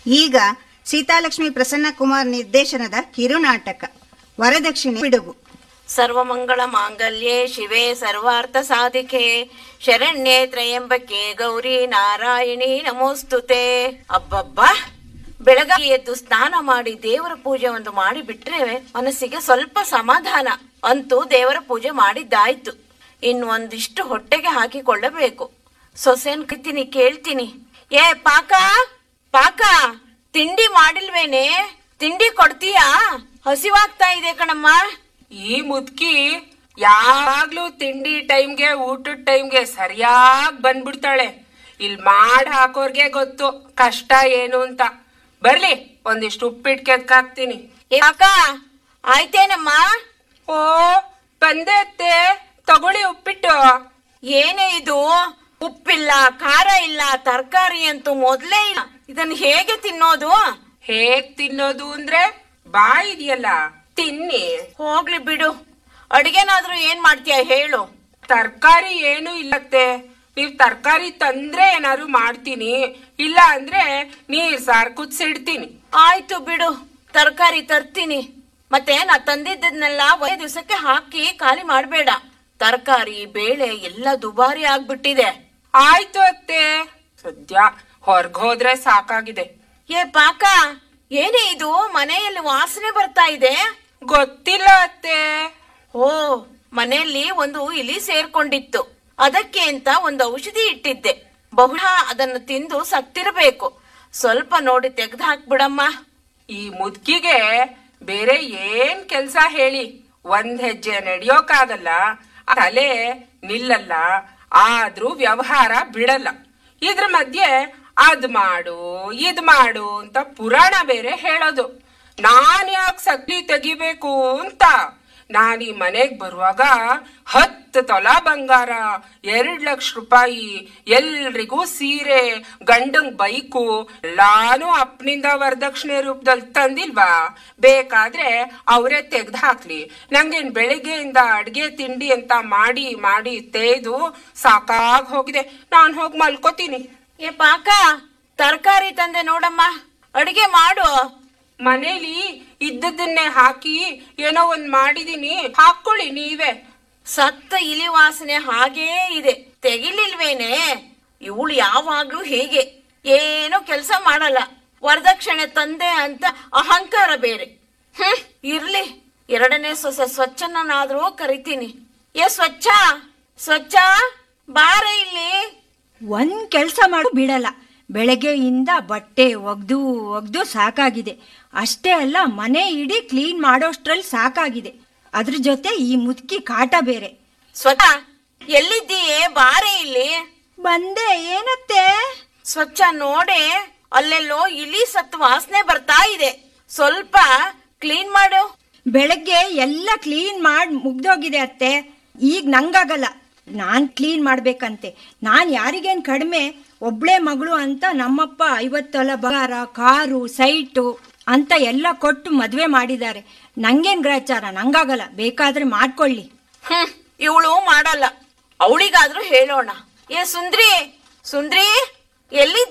ಈಗ ಸೀತಾಲಕ್ಷ್ಮಿ ಪ್ರಸನ್ನ ಕುಮಾರ್ ನಿರ್ದೇಶನದ ಕಿರುನಾಟಕ ವರದಕ್ಷಿಣೆ ಬಿಡುಗು ಸರ್ವಮಂಗಳ ಮಾಂಗಲ್ಯೆ ಶಿವೆ ಸರ್ವಾರ್ಥ ಸಾಧಿಕೆ ಶರಣ್ಯೆ ತ್ರಯಂಬಕೆ ಗೌರಿ ನಾರಾಯಣಿ ನಮೋಸ್ತುತೆ ಅಬ್ಬಬ್ಬಾ ಬೆಳಗಾಗಿ ಎದ್ದು ಸ್ನಾನ ಮಾಡಿ ದೇವರ ಪೂಜೆ ಒಂದು ಮಾಡಿ ಬಿಟ್ರೆ ಮನಸ್ಸಿಗೆ ಸ್ವಲ್ಪ ಸಮಾಧಾನ ಅಂತೂ ದೇವರ ಪೂಜೆ ಮಾಡಿದ್ದಾಯ್ತು ಇನ್ನು ಒಂದಿಷ್ಟು ಹೊಟ್ಟೆಗೆ ಹಾಕಿಕೊಳ್ಳಬೇಕು ಸೊಸೆನ್ ಕತ್ತೀನಿ ಕೇಳ್ತೀನಿ ಏ ಪಾಕ ಪಾಕ ತಿಂಡಿ ಮಾಡಿಲ್ವೇನೆ ತಿಂಡಿ ಕೊಡ್ತೀಯಾ ಹಸಿವಾಗ್ತಾ ಇದೆ ಕಣಮ್ಮ ಈ ಮುದ್ಕಿ ಯಾವಾಗ್ಲೂ ತಿಂಡಿ ಟೈಮ್ಗೆ ಊಟದ ಟೈಮ್ಗೆ ಸರಿಯಾಗಿ ಬಂದ್ಬಿಡ್ತಾಳೆ ಇಲ್ ಮಾಡ್ ಹಾಕೋರ್ಗೆ ಗೊತ್ತು ಕಷ್ಟ ಏನು ಅಂತ ಬರ್ಲಿ ಒಂದಿಷ್ಟು ಉಪ್ಪಿಟ್ಟು ಕೆದ್ಕಾಕ್ತೀನಿ ಏ ಅಕ್ಕ ಆಯ್ತೇನಮ್ಮ ಓ ಬಂದೆ ಅತ್ತೆ ತಗೊಳ್ಳಿ ಉಪ್ಪಿಟ್ಟು ಏನೇ ಇದು ಉಪ್ಪಿಲ್ಲ ಖಾರ ಇಲ್ಲ ತರಕಾರಿ ಅಂತೂ ಮೊದ್ಲೇ ಇಲ್ಲ ಇದನ್ನ ಹೇಗೆ ತಿನ್ನೋದು ಹೇಗ್ ತಿನ್ನೋದು ಅಂದ್ರೆ ಬಾ ಇದೆಯಲ್ಲ ತಿನ್ನಿ ಹೋಗ್ಲಿ ಬಿಡು ಅಡಿಗೆನಾದ್ರೂ ಏನ್ ಮಾಡ್ತೀಯ ಹೇಳು ತರ್ಕಾರಿ ಏನು ಇಲ್ಲತ್ತೆ ನೀವ್ ತರ್ಕಾರಿ ತಂದ್ರೆ ಏನಾದ್ರು ಮಾಡ್ತೀನಿ ಇಲ್ಲ ಅಂದ್ರೆ ನೀರ್ ಸಾರ್ ಕುದ್ಸಿಡ್ತೀನಿ ಆಯ್ತು ಬಿಡು ತರಕಾರಿ ತರ್ತೀನಿ ಮತ್ತೆ ನಾ ತಂದಿದ್ದನ್ನೆಲ್ಲ ಒಂದೇ ದಿವಸಕ್ಕೆ ಹಾಕಿ ಖಾಲಿ ಮಾಡ್ಬೇಡ ತರಕಾರಿ ಬೇಳೆ ಎಲ್ಲ ದುಬಾರಿ ಆಗ್ಬಿಟ್ಟಿದೆ ಆಯ್ತು ಅತ್ತೆ ಸದ್ಯ ಹೊರ್ಗ್ ಹೋದ್ರೆ ಸಾಕಾಗಿದೆ ಏ ಪಾಕ ಏನೇ ಇದು ಮನೆಯಲ್ಲಿ ವಾಸನೆ ಬರ್ತಾ ಇದೆ ಗೊತ್ತಿಲ್ಲ ಅತ್ತೆ ಓ ಮನೆಯಲ್ಲಿ ಒಂದು ಇಲಿ ಸೇರ್ಕೊಂಡಿತ್ತು ಅದಕ್ಕೆ ಅಂತ ಒಂದು ಔಷಧಿ ಇಟ್ಟಿದ್ದೆ ಬಹುಶಃ ಅದನ್ನು ತಿಂದು ಸತ್ತಿರಬೇಕು ಸ್ವಲ್ಪ ನೋಡಿ ತೆಗೆದು ಹಾಕ್ಬಿಡಮ್ಮ ಈ ಮುದ್ಕಿಗೆ ಬೇರೆ ಏನ್ ಕೆಲ್ಸ ಹೇಳಿ ಒಂದ್ ಹೆಜ್ಜೆ ನಡೆಯೋಕಾಗಲ್ಲ ತಲೆ ನಿಲ್ಲಲ್ಲ ಆದ್ರೂ ವ್ಯವಹಾರ ಬಿಡಲ್ಲ ಇದ್ರ ಮಧ್ಯೆ ಅದ್ ಮಾಡು ಇದ್ ಮಾಡು ಅಂತ ಪುರಾಣ ಬೇರೆ ಹೇಳೋದು ನಾನ್ ಯಾಕೆ ಸಕ್ಲಿ ತೆಗಿಬೇಕು ಅಂತ ನಾನ್ ಈ ಮನೆಗ್ ಬರುವಾಗ ಹತ್ತು ತೊಲ ಬಂಗಾರ ಎರಡ್ ಲಕ್ಷ ರೂಪಾಯಿ ಎಲ್ರಿಗೂ ಸೀರೆ ಗಂಡಂಗ್ ಬೈಕು ಎಲ್ಲಾನು ಅಪ್ಪನಿಂದ ವರದಕ್ಷಿಣೆ ರೂಪದಲ್ಲಿ ತಂದಿಲ್ವಾ ಬೇಕಾದ್ರೆ ಅವರೇ ತೆಗ್ದು ಹಾಕ್ಲಿ ನಂಗೇನ್ ಬೆಳಿಗ್ಗೆಯಿಂದ ಅಡ್ಗೆ ತಿಂಡಿ ಅಂತ ಮಾಡಿ ಮಾಡಿ ತೇದು ಸಾಕಾಗ್ ಹೋಗಿದೆ ನಾನ್ ಹೋಗಿ ಮಲ್ಕೋತೀನಿ ಏ ಪಾಕ ತರಕಾರಿ ತಂದೆ ನೋಡಮ್ಮ ಅಡಿಗೆ ಮಾಡು ಮನೇಲಿ ಇದ್ದದನ್ನೇ ಹಾಕಿ ಏನೋ ಒಂದ್ ಮಾಡಿದೀನಿ ಹಾಕೊಳ್ಳಿ ನೀವೇ ಸತ್ತ ಇಲಿ ವಾಸನೆ ಹಾಗೇ ಇದೆ ತೆಗಿಲಿಲ್ವೇನೆ ಇವಳು ಯಾವಾಗ್ಲೂ ಹೀಗೆ ಏನೋ ಕೆಲಸ ಮಾಡಲ್ಲ ವರದಕ್ಷಿಣೆ ತಂದೆ ಅಂತ ಅಹಂಕಾರ ಬೇರೆ ಹ್ಮ್ ಇರ್ಲಿ ಎರಡನೇ ಸೊಸೆ ಸ್ವಚ್ಛನಾದ್ರೂ ಕರಿತೀನಿ ಏ ಸ್ವಚ್ಛ ಸ್ವಚ್ಛ ಬಾರ ಇಲ್ಲಿ ಒಂದ್ ಕೆಲಸ ಮಾಡು ಬಿಡಲ್ಲ ಬೆಳಗ್ಗೆಯಿಂದ ಬಟ್ಟೆ ಒಗ್ದು ಒಗ್ದು ಸಾಕಾಗಿದೆ ಅಷ್ಟೇ ಅಲ್ಲ ಮನೆ ಇಡೀ ಕ್ಲೀನ್ ಮಾಡೋಷ್ಟ್ರಲ್ಲಿ ಸಾಕಾಗಿದೆ ಅದ್ರ ಜೊತೆ ಈ ಮುದುಕಿ ಕಾಟ ಬೇರೆ ಸ್ವಚ್ಛ ಎಲ್ಲಿದ್ದೀಯೇ ಬಾರೆ ಇಲ್ಲಿ ಬಂದೆ ಏನತ್ತೆ ಸ್ವಚ್ಛ ನೋಡೆ ಅಲ್ಲೆಲ್ಲೋ ಇಲಿ ಸತ್ತು ವಾಸನೆ ಬರ್ತಾ ಇದೆ ಸ್ವಲ್ಪ ಕ್ಲೀನ್ ಮಾಡು ಬೆಳಗ್ಗೆ ಎಲ್ಲ ಕ್ಲೀನ್ ಮಾಡಿ ಮುಗ್ದೋಗಿದೆ ಅತ್ತೆ ಈಗ ನಂಗಾಗಲ್ಲ ನಾನ್ ಕ್ಲೀನ್ ಮಾಡ್ಬೇಕಂತೆ ನಾನ್ ಯಾರಿಗೇನ್ ಕಡಿಮೆ ಒಬ್ಳೆ ಮಗಳು ಅಂತ ನಮ್ಮಪ್ಪ ಐವತ್ತೊಲ ಬಂಗಾರ ಕಾರು ಸೈಟು ಅಂತ ಎಲ್ಲ ಕೊಟ್ಟು ಮದ್ವೆ ಮಾಡಿದ್ದಾರೆ ನಂಗೇನ್ ಗ್ರಾಚಾರ ನಂಗಾಗಲ್ಲ ಬೇಕಾದ್ರೆ ಮಾಡ್ಕೊಳ್ಳಿ ಹ್ಮ್ ಇವಳು ಮಾಡಲ್ಲ ಅವಳಿಗಾದ್ರೂ ಹೇಳೋಣ ಏ ಸುಂದ್ರಿ ಸುಂದ್ರಿ ಎಲ್ಲಿ